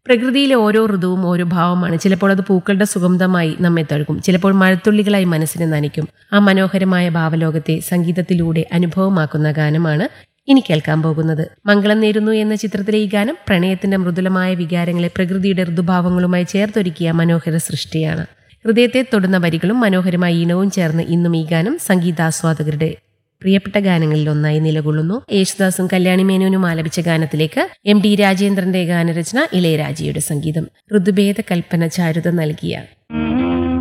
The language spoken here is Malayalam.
പ്രകൃതിയിലെ ഓരോ ഋതുവും ഓരോ ഭാവമാണ് ചിലപ്പോൾ അത് പൂക്കളുടെ സുഗന്ധമായി നമ്മെ തഴുകും ചിലപ്പോൾ മഴത്തുള്ളികളായി മനസ്സിനെ നനയ്ക്കും ആ മനോഹരമായ ഭാവലോകത്തെ സംഗീതത്തിലൂടെ അനുഭവമാക്കുന്ന ഗാനമാണ് ഇനി കേൾക്കാൻ പോകുന്നത് മംഗളം നേരുന്നു എന്ന ചിത്രത്തിലെ ഈ ഗാനം പ്രണയത്തിന്റെ മൃദുലമായ വികാരങ്ങളെ പ്രകൃതിയുടെ ഋതുഭാവങ്ങളുമായി ചേർത്തൊരുക്കിയ മനോഹര സൃഷ്ടിയാണ് ഹൃദയത്തെ തൊടുന്ന വരികളും മനോഹരമായ ഈണവും ചേർന്ന് ഇന്നും ഈ ഗാനം സംഗീതാസ്വാദകരുടെ പ്രിയപ്പെട്ട ഗാനങ്ങളിൽ ഒന്നായി നിലകൊള്ളുന്നു യേശുദാസും കല്യാണി മേനോനും ആലപിച്ച ഗാനത്തിലേക്ക് എം ഡി രാജേന്ദ്രന്റെ ഗാനരചന ഇളയരാജയുടെ സംഗീതം ഋതുഭേദ കൽപ്പന ചാരുത നൽകിയ